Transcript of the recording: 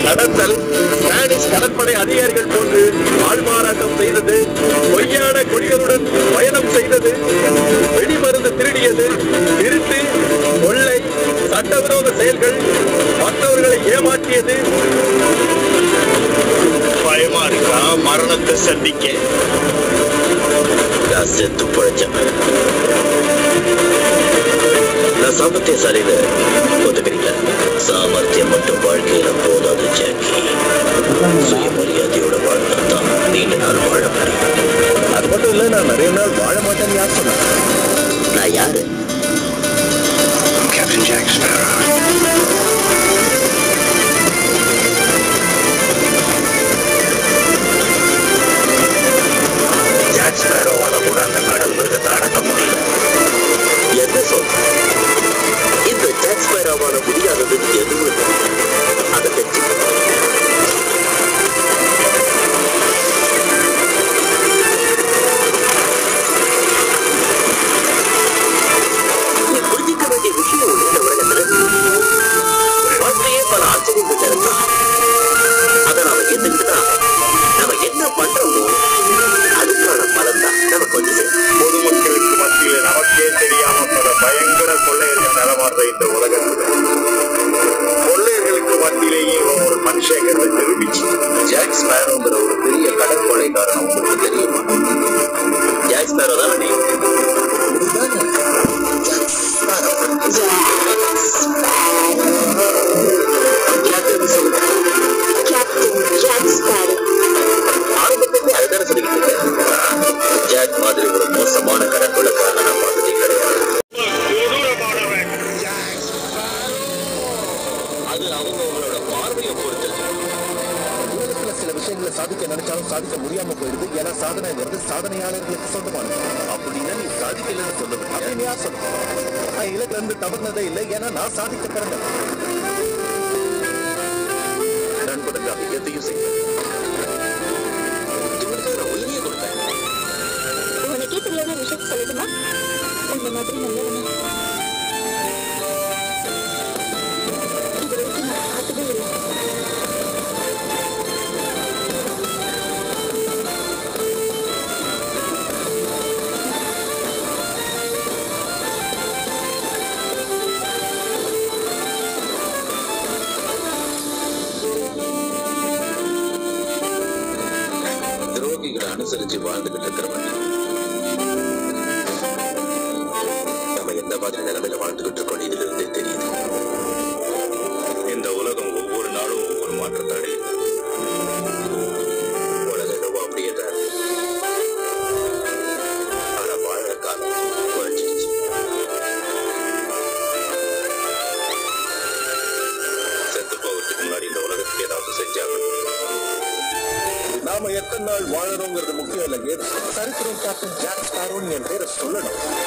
கடத்தல் ஸ்பானிஷ் கடற்படை அதிகாரிகள் போன்று ஆள்மாறாட்டம் செய்தது பொய்யான கொடிகளுடன் பயணம் செய்தது வெடிமருந்து திருடியது திருட்டு கொள்ளை சட்டவிரோத செயல்கள் மற்றவர்களை ஏமாற்றியது பயமா இருக்கா மரணத்தை சந்திக்க நான் செத்து பழைச்சவன் நான் சாமர்த்தியசாலியில ஒத்துக்கிறீங்களா சாமர்த்தியம் மட்டும் வாழ்க்கையில போதாது ஜாக்கி சுயமரியாதையோட வாழ்ந்தா தான் நீண்ட நாள் வாழ முடியும் அது மட்டும் இல்ல நான் நிறைய நாள் வாழ மாட்டேன்னு யார் சொன்னா நான் யாரு Captain Jack Sparrow. ஜாக் ஸ்பேரோவால கூட அந்த கடல் மிருகத்தை அடக்க முடியல என்ன சொல் இந்த ஜாக் ஸ்பேரோவால முடியாதது எதுவும் இல்லை அதை தெரிஞ்சுக்கணும் நீ புரிஞ்சிக்க வேண்டிய விஷயம் ஒண்ணு இந்த உலகத்துல வாழ்க்கையே பல ஆச்சரியங்கள் இருந்தா அதை நாம ஏத்துக்கிட்டா நம்ம என்ன பண்றோமோ அதுக்கான பலன் தான் நமக்கு வந்து சேரும். பொதுமக்களுக்கு மத்தியில் நமக்கே தெரியாம பல பயங்கர கொள்ளையர்கள் நடமாடுற இந்த உலகத்துல கொள்ளையர்களுக்கு மத்தியிலேயே இவன் ஒரு மனுஷங்கிறத நிரூபிச்சு ஜாக் ஸ்பேரோங்கிற ஒரு பெரிய கடற்கொலைக்காரன் உங்களுக்கு தெரியுமா ஜாக் ஸ்பேரோ தான் நீ கேப்டன் சொல்லுங்க ஆரம்பத்திலே அதுதானே சொல்லிக்கிட்டு இருக்கேன் ஜாக் மாதிரி ஒரு மோசமான கடற்கொலைக்காரனை நான் பார்த்ததே கிடையாது அது அவங்க அவங்களோட பார்வையை பொறுத்தது உலகத்துல சில விஷயங்களை சாதிக்க நினைச்சாலும் சாதிக்க முடியாம போயிடுது ஏன்னா சாதனைங்கிறது சாதனையாளர்களுக்கு சொந்தமானது அப்படின்னா நீ சாதிக்கலன்னு சொல்லுது அப்படின்னு யார் சொல்லுங்க நான் இலக்குல இருந்து தவறுனதே இல்லை ஏன்னா நான் சாதிக்க பிறந்தேன் நண்பனுக்காக எதையும் செய்வேன் இவனுக்கு நான் உயிரியே கொடுப்பேன் உனக்கே தெரியாத ஒரு விஷயத்த சொல்லட்டுமா உன்ன மாதிரி நல்லவனா இது வரைக்கும் நான் பார்த்ததே இல்லை துரோகிகளை அனுசரிச்சு வாழ்ந்துகிட்டு இருக்கிறவன் நம்ம எந்த மாதிரி நிலைமையில வாழ்ந்துகிட்டு இருக்கோம் இதுல இருந்தே தெரியுது இந்த உலகம் ஒவ்வொரு நாளும் ஒவ்வொரு மாற்றத்தை அடையுது உலக என்னவோ அப்படியே தான் இருக்கு. ஆனா வாழற காலம் குறைஞ்சிடுச்சு செத்து போகிறதுக்கு முன்னாடி இந்த உலகத்துக்கு ஏதாவது செஞ்சாகணும் நாம எத்தனை நாள் வாழறோங்கிறது முக்கியம் இல்லைங்க சரித்திரம் கேப்டன் ஜாக் ஸ்பாரோன்னு என் பேரை சொல்லணும்